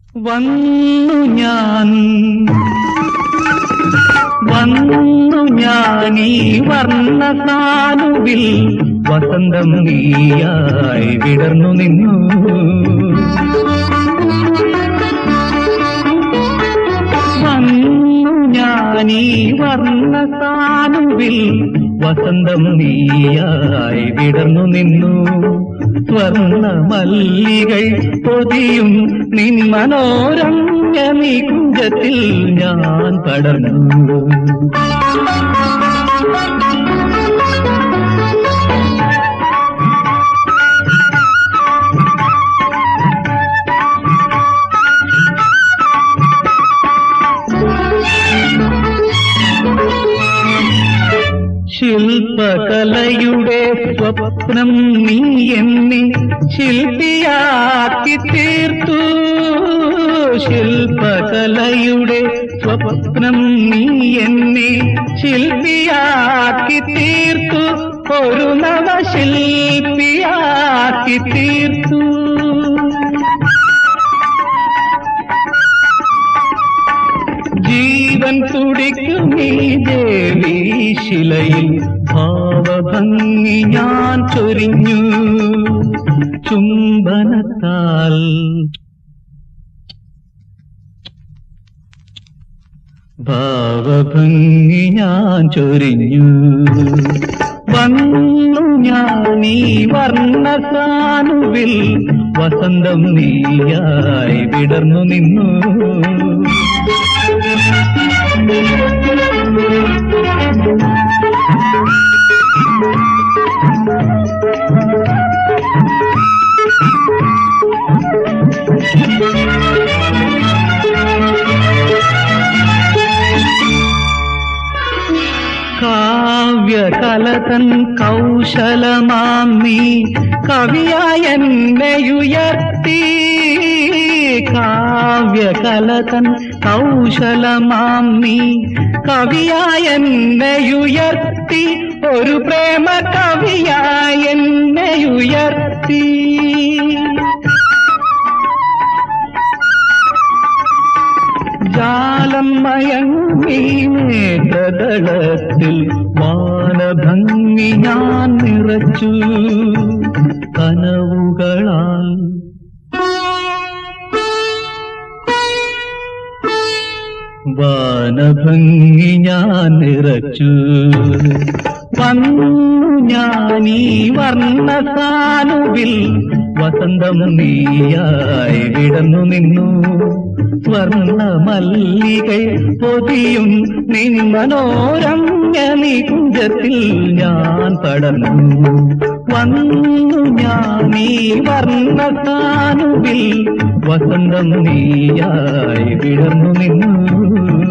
വന്നു ഞാൻ വന്നു ഞാൻ ഈ വർണ്ണസാനുവിൽ വസന്തം നീയായി വിടർന്നു നിന്നു വന്നു ഞാൻ ഈ വർണ്ണസാനുവിൽ വസന്തം നീയായി വിടർന്നു നിന്നു സ്വർണ്ണ മല്ലികൾ പൊതിയും നിൻ മനോരമ്യ നികുഞ്ചത്തിൽ ഞാൻ പടർന്നു ശില്പകലയുടെ സ്വപ്നം നീ എന്നെ ശില്പിയാക്കി തീർത്തു ശില്പകലയുടെ സ്വപ്നം നീ എന്നെ ശില്പിയാക്കി തീർത്തു ഒരു നവശില്പിയാക്കി തീർത്തു ജീവൻ തുടിക്കും ഈ ദേവി ശിലയിൽ ഭാവഭംഗി ഞാൻ ചൊരിഞ്ഞു ചുംബനത്താൽ ഭാവഭംഗി ഞാൻ ചൊരിഞ്ഞു വന്നു ഞാൻ ഈ വർണ്ണസാനുവിൽ വസന്തം നീയായി വിടർന്നു നിന്നു കാവ്യകലതൻ കൗശലമാം നീ കവിയായ എന്നെയുയർത്തി കാവ്യകലതൻ കൗശലമാം നീ കവിയായ എന്നെയുയർത്തി ഒരു പ്രേമ കവിയായ എന്നെയുയർത്തി ജാലം മയങ്ങി നേത്രതളത്തിൽ വാനഭംഗി ഞാൻ നിറച്ചു കനവുകളാൽ വാനഭംഗി ഞാൻ നിറച്ചു വന്നു ഞാൻ ഈ വർണ്ണസാനുവിൽ വസന്തം നീയായി വിടന്നു നിന്നു സ്വർണ്ണ മല്ലികൾ പൊതിയും നിൻ മനോരമ്യ നികുഞ്ചത്തിൽ ഞാൻ പടർന്നു വന്നു ഞാൻ ഈ വർണ്ണസാനുവിൽ വസന്തം നീയായി വിടർന്നു നിന്നു